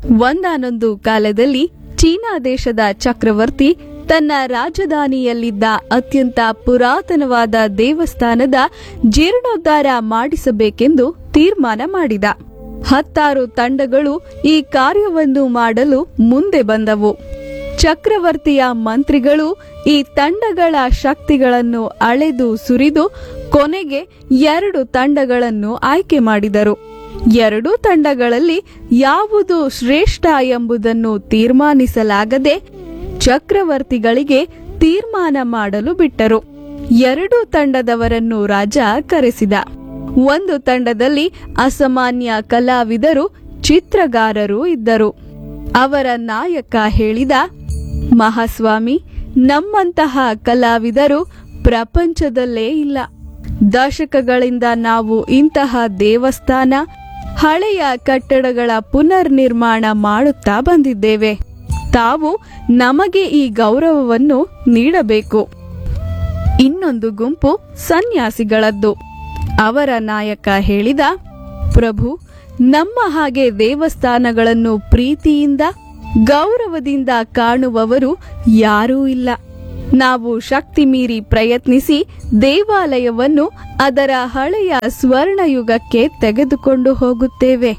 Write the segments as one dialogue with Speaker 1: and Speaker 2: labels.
Speaker 1: ಒಂದಾನೊಂದು ಕಾಲದಲ್ಲಿ ಚೀನಾ ದೇಶದ ಚಕ್ರವರ್ತಿ ತನ್ನ ರಾಜಧಾನಿಯಲ್ಲಿದ್ದ ಅತ್ಯಂತ ಪುರಾತನವಾದ ದೇವಸ್ಥಾನದ ಜೀರ್ಣೋದ್ಧಾರ ಮಾಡಿಸಬೇಕೆಂದು ತೀರ್ಮಾನ ಮಾಡಿದ ಹತ್ತಾರು ತಂಡಗಳು ಈ ಕಾರ್ಯವನ್ನು ಮಾಡಲು ಮುಂದೆ ಬಂದವು ಚಕ್ರವರ್ತಿಯ ಮಂತ್ರಿಗಳು ಈ ತಂಡಗಳ ಶಕ್ತಿಗಳನ್ನು ಅಳೆದು ಸುರಿದು ಕೊನೆಗೆ ಎರಡು ತಂಡಗಳನ್ನು ಆಯ್ಕೆ ಮಾಡಿದರು ಎರಡೂ ತಂಡಗಳಲ್ಲಿ ಯಾವುದು ಶ್ರೇಷ್ಠ ಎಂಬುದನ್ನು ತೀರ್ಮಾನಿಸಲಾಗದೆ ಚಕ್ರವರ್ತಿಗಳಿಗೆ ತೀರ್ಮಾನ ಮಾಡಲು ಬಿಟ್ಟರು ಎರಡೂ ತಂಡದವರನ್ನು ರಾಜ ಕರೆಸಿದ ಒಂದು ತಂಡದಲ್ಲಿ ಅಸಾಮಾನ್ಯ ಕಲಾವಿದರು ಚಿತ್ರಗಾರರು ಇದ್ದರು ಅವರ ನಾಯಕ ಹೇಳಿದ ಮಹಾಸ್ವಾಮಿ ನಮ್ಮಂತಹ ಕಲಾವಿದರು ಪ್ರಪಂಚದಲ್ಲೇ ಇಲ್ಲ ದಶಕಗಳಿಂದ ನಾವು ಇಂತಹ ದೇವಸ್ಥಾನ ಹಳೆಯ ಕಟ್ಟಡಗಳ ಪುನರ್ ನಿರ್ಮಾಣ ಮಾಡುತ್ತಾ ಬಂದಿದ್ದೇವೆ ತಾವು ನಮಗೆ ಈ ಗೌರವವನ್ನು ನೀಡಬೇಕು ಇನ್ನೊಂದು ಗುಂಪು ಸನ್ಯಾಸಿಗಳದ್ದು ಅವರ ನಾಯಕ ಹೇಳಿದ ಪ್ರಭು ನಮ್ಮ ಹಾಗೆ ದೇವಸ್ಥಾನಗಳನ್ನು ಪ್ರೀತಿಯಿಂದ ಗೌರವದಿಂದ ಕಾಣುವವರು ಯಾರೂ ಇಲ್ಲ ನಾವು ಶಕ್ತಿ ಮೀರಿ ಪ್ರಯತ್ನಿಸಿ ದೇವಾಲಯವನ್ನು ಅದರ ಹಳೆಯ ಸ್ವರ್ಣಯುಗಕ್ಕೆ ತೆಗೆದುಕೊಂಡು ಹೋಗುತ್ತೇವೆ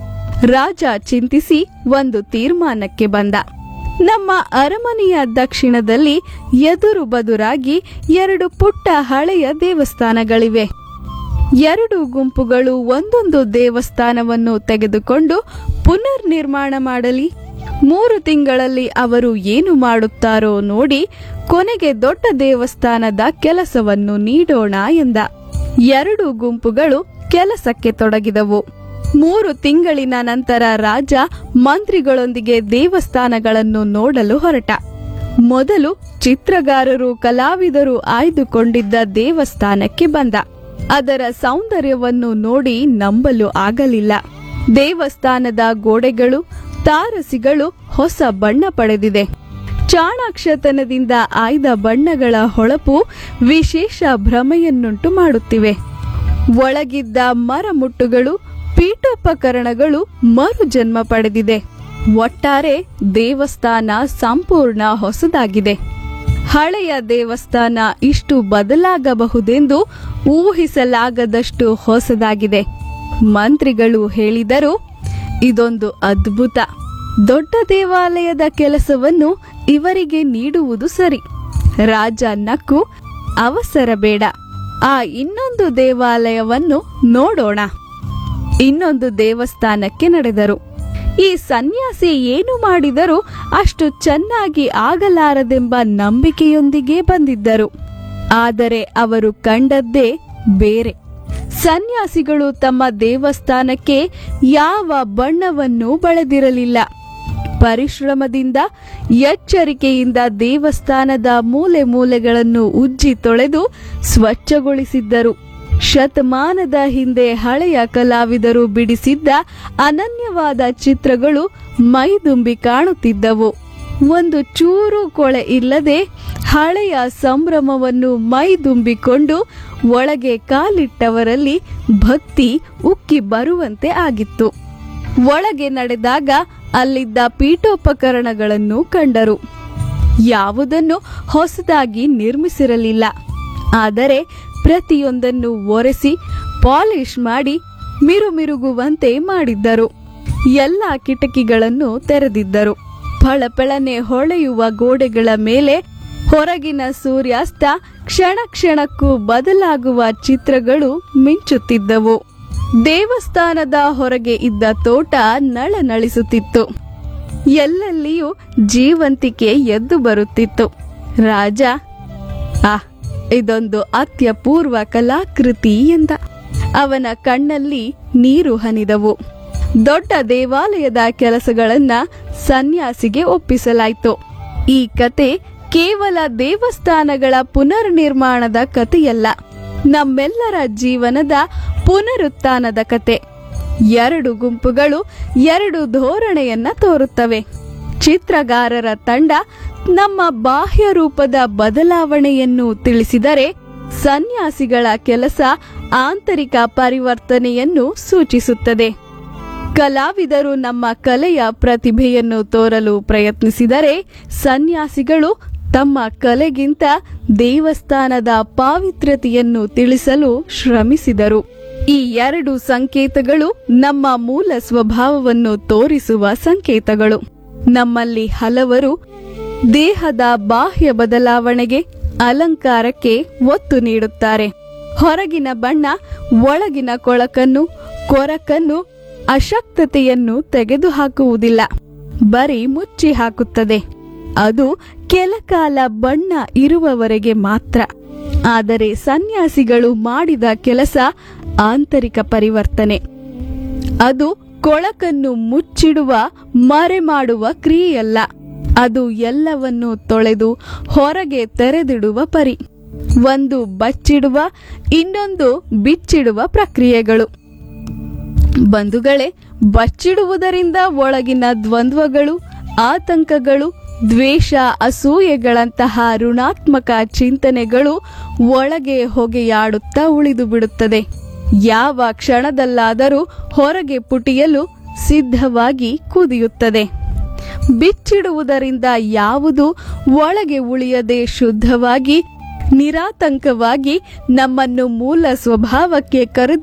Speaker 1: ರಾಜ ಚಿಂತಿಸಿ ಒಂದು ತೀರ್ಮಾನಕ್ಕೆ ಬಂದ ನಮ್ಮ ಅರಮನೆಯ ದಕ್ಷಿಣದಲ್ಲಿ ಎದುರು ಬದುರಾಗಿ ಎರಡು ಪುಟ್ಟ ಹಳೆಯ ದೇವಸ್ಥಾನಗಳಿವೆ ಎರಡು ಗುಂಪುಗಳು ಒಂದೊಂದು ದೇವಸ್ಥಾನವನ್ನು ತೆಗೆದುಕೊಂಡು ಪುನರ್ ನಿರ್ಮಾಣ ಮಾಡಲಿ ಮೂರು ತಿಂಗಳಲ್ಲಿ ಅವರು ಏನು ಮಾಡುತ್ತಾರೋ ನೋಡಿ ಕೊನೆಗೆ ದೊಡ್ಡ ದೇವಸ್ಥಾನದ ಕೆಲಸವನ್ನು ನೀಡೋಣ ಎಂದ ಎರಡು ಗುಂಪುಗಳು ಕೆಲಸಕ್ಕೆ ತೊಡಗಿದವು ಮೂರು ತಿಂಗಳಿನ ನಂತರ ರಾಜ ಮಂತ್ರಿಗಳೊಂದಿಗೆ ದೇವಸ್ಥಾನಗಳನ್ನು ನೋಡಲು ಹೊರಟ ಮೊದಲು ಚಿತ್ರಗಾರರು ಕಲಾವಿದರು ಆಯ್ದುಕೊಂಡಿದ್ದ ದೇವಸ್ಥಾನಕ್ಕೆ ಬಂದ ಅದರ ಸೌಂದರ್ಯವನ್ನು ನೋಡಿ ನಂಬಲು ಆಗಲಿಲ್ಲ ದೇವಸ್ಥಾನದ ಗೋಡೆಗಳು ತಾರಸಿಗಳು ಹೊಸ ಬಣ್ಣ ಪಡೆದಿದೆ ಚಾಣಾಕ್ಷತನದಿಂದ ಆಯ್ದ ಬಣ್ಣಗಳ ಹೊಳಪು ವಿಶೇಷ ಭ್ರಮೆಯನ್ನುಂಟು ಮಾಡುತ್ತಿವೆ ಒಳಗಿದ್ದ ಮರಮುಟ್ಟುಗಳು ಪೀಠೋಪಕರಣಗಳು ಮರುಜನ್ಮ ಪಡೆದಿದೆ ಒಟ್ಟಾರೆ ದೇವಸ್ಥಾನ ಸಂಪೂರ್ಣ ಹೊಸದಾಗಿದೆ ಹಳೆಯ ದೇವಸ್ಥಾನ ಇಷ್ಟು ಬದಲಾಗಬಹುದೆಂದು ಊಹಿಸಲಾಗದಷ್ಟು ಹೊಸದಾಗಿದೆ ಮಂತ್ರಿಗಳು ಹೇಳಿದರು ಇದೊಂದು ಅದ್ಭುತ ದೊಡ್ಡ ದೇವಾಲಯದ ಕೆಲಸವನ್ನು ಇವರಿಗೆ ನೀಡುವುದು ಸರಿ ರಾಜ ನಕ್ಕು ಅವಸರ ಬೇಡ ಆ ಇನ್ನೊಂದು ದೇವಾಲಯವನ್ನು ನೋಡೋಣ ಇನ್ನೊಂದು ದೇವಸ್ಥಾನಕ್ಕೆ ನಡೆದರು ಈ ಸನ್ಯಾಸಿ ಏನು ಮಾಡಿದರೂ ಅಷ್ಟು ಚೆನ್ನಾಗಿ ಆಗಲಾರದೆಂಬ ನಂಬಿಕೆಯೊಂದಿಗೆ ಬಂದಿದ್ದರು ಆದರೆ ಅವರು ಕಂಡದ್ದೇ ಬೇರೆ ಸನ್ಯಾಸಿಗಳು ತಮ್ಮ ದೇವಸ್ಥಾನಕ್ಕೆ ಯಾವ ಬಣ್ಣವನ್ನೂ ಬಳದಿರಲಿಲ್ಲ ಪರಿಶ್ರಮದಿಂದ ಎಚ್ಚರಿಕೆಯಿಂದ ದೇವಸ್ಥಾನದ ಮೂಲೆ ಮೂಲೆಗಳನ್ನು ಉಜ್ಜಿ ತೊಳೆದು ಸ್ವಚ್ಛಗೊಳಿಸಿದ್ದರು ಶತಮಾನದ ಹಿಂದೆ ಹಳೆಯ ಕಲಾವಿದರು ಬಿಡಿಸಿದ್ದ ಅನನ್ಯವಾದ ಚಿತ್ರಗಳು ಮೈದುಂಬಿ ಕಾಣುತ್ತಿದ್ದವು ಒಂದು ಚೂರು ಕೊಳೆ ಇಲ್ಲದೆ ಹಳೆಯ ಸಂಭ್ರಮವನ್ನು ಮೈದುಂಬಿಕೊಂಡು ಒಳಗೆ ಕಾಲಿಟ್ಟವರಲ್ಲಿ ಭಕ್ತಿ ಉಕ್ಕಿ ಬರುವಂತೆ ಆಗಿತ್ತು ಒಳಗೆ ನಡೆದಾಗ ಅಲ್ಲಿದ್ದ ಪೀಠೋಪಕರಣಗಳನ್ನು ಕಂಡರು ಯಾವುದನ್ನು ಹೊಸದಾಗಿ ನಿರ್ಮಿಸಿರಲಿಲ್ಲ ಆದರೆ ಪ್ರತಿಯೊಂದನ್ನು ಒರೆಸಿ ಪಾಲಿಶ್ ಮಾಡಿ ಮಿರುಮಿರುಗುವಂತೆ ಮಾಡಿದ್ದರು ಎಲ್ಲ ಕಿಟಕಿಗಳನ್ನು ತೆರೆದಿದ್ದರು ಫಳಫಳನೆ ಹೊಳೆಯುವ ಗೋಡೆಗಳ ಮೇಲೆ ಹೊರಗಿನ ಸೂರ್ಯಾಸ್ತ ಕ್ಷಣ ಕ್ಷಣಕ್ಕೂ ಬದಲಾಗುವ ಚಿತ್ರಗಳು ಮಿಂಚುತ್ತಿದ್ದವು ದೇವಸ್ಥಾನದ ಹೊರಗೆ ಇದ್ದ ತೋಟ ನಳನಳಿಸುತ್ತಿತ್ತು ಎಲ್ಲೆಲ್ಲಿಯೂ ಜೀವಂತಿಕೆ ಎದ್ದು ಬರುತ್ತಿತ್ತು ರಾಜ ಆ ಇದೊಂದು ಅತ್ಯಪೂರ್ವ ಕಲಾಕೃತಿ ಎಂದ ಅವನ ಕಣ್ಣಲ್ಲಿ ನೀರು ಹನಿದವು ದೊಡ್ಡ ದೇವಾಲಯದ ಕೆಲಸಗಳನ್ನ ಸನ್ಯಾಸಿಗೆ ಒಪ್ಪಿಸಲಾಯಿತು ಈ ಕತೆ ಕೇವಲ ದೇವಸ್ಥಾನಗಳ ಪುನರ್ ನಿರ್ಮಾಣದ ಕಥೆಯಲ್ಲ ನಮ್ಮೆಲ್ಲರ ಜೀವನದ ಪುನರುತ್ಥಾನದ ಕತೆ ಎರಡು ಗುಂಪುಗಳು ಎರಡು ಧೋರಣೆಯನ್ನ ತೋರುತ್ತವೆ ಚಿತ್ರಗಾರರ ತಂಡ ನಮ್ಮ ಬಾಹ್ಯ ರೂಪದ ಬದಲಾವಣೆಯನ್ನು ತಿಳಿಸಿದರೆ ಸನ್ಯಾಸಿಗಳ ಕೆಲಸ ಆಂತರಿಕ ಪರಿವರ್ತನೆಯನ್ನು ಸೂಚಿಸುತ್ತದೆ ಕಲಾವಿದರು ನಮ್ಮ ಕಲೆಯ ಪ್ರತಿಭೆಯನ್ನು ತೋರಲು ಪ್ರಯತ್ನಿಸಿದರೆ ಸನ್ಯಾಸಿಗಳು ತಮ್ಮ ಕಲೆಗಿಂತ ದೇವಸ್ಥಾನದ ಪಾವಿತ್ರ್ಯತೆಯನ್ನು ತಿಳಿಸಲು ಶ್ರಮಿಸಿದರು ಈ ಎರಡು ಸಂಕೇತಗಳು ನಮ್ಮ ಮೂಲ ಸ್ವಭಾವವನ್ನು ತೋರಿಸುವ ಸಂಕೇತಗಳು ನಮ್ಮಲ್ಲಿ ಹಲವರು ದೇಹದ ಬಾಹ್ಯ ಬದಲಾವಣೆಗೆ ಅಲಂಕಾರಕ್ಕೆ ಒತ್ತು ನೀಡುತ್ತಾರೆ ಹೊರಗಿನ ಬಣ್ಣ ಒಳಗಿನ ಕೊಳಕನ್ನು ಕೊರಕನ್ನು ಅಶಕ್ತತೆಯನ್ನು ತೆಗೆದುಹಾಕುವುದಿಲ್ಲ ಬರೀ ಮುಚ್ಚಿ ಹಾಕುತ್ತದೆ ಅದು ಕೆಲಕಾಲ ಬಣ್ಣ ಇರುವವರೆಗೆ ಮಾತ್ರ ಆದರೆ ಸನ್ಯಾಸಿಗಳು ಮಾಡಿದ ಕೆಲಸ ಆಂತರಿಕ ಪರಿವರ್ತನೆ ಅದು ಕೊಳಕನ್ನು ಮುಚ್ಚಿಡುವ ಮರೆಮಾಡುವ ಕ್ರಿಯೆಯಲ್ಲ ಅದು ಎಲ್ಲವನ್ನು ತೊಳೆದು ಹೊರಗೆ ತೆರೆದಿಡುವ ಪರಿ ಒಂದು ಬಚ್ಚಿಡುವ ಇನ್ನೊಂದು ಬಿಚ್ಚಿಡುವ ಪ್ರಕ್ರಿಯೆಗಳು ಬಂಧುಗಳೇ ಬಚ್ಚಿಡುವುದರಿಂದ ಒಳಗಿನ ದ್ವಂದ್ವಗಳು ಆತಂಕಗಳು ದ್ವೇಷ ಅಸೂಯೆಗಳಂತಹ ಋಣಾತ್ಮಕ ಚಿಂತನೆಗಳು ಒಳಗೆ ಹೊಗೆಯಾಡುತ್ತಾ ಉಳಿದು ಬಿಡುತ್ತದೆ ಯಾವ ಕ್ಷಣದಲ್ಲಾದರೂ ಹೊರಗೆ ಪುಟಿಯಲು ಸಿದ್ಧವಾಗಿ ಕುದಿಯುತ್ತದೆ ಬಿಚ್ಚಿಡುವುದರಿಂದ ಯಾವುದು ಒಳಗೆ ಉಳಿಯದೆ ಶುದ್ಧವಾಗಿ ನಿರಾತಂಕವಾಗಿ ನಮ್ಮನ್ನು ಮೂಲ ಸ್ವಭಾವಕ್ಕೆ ಕರೆದು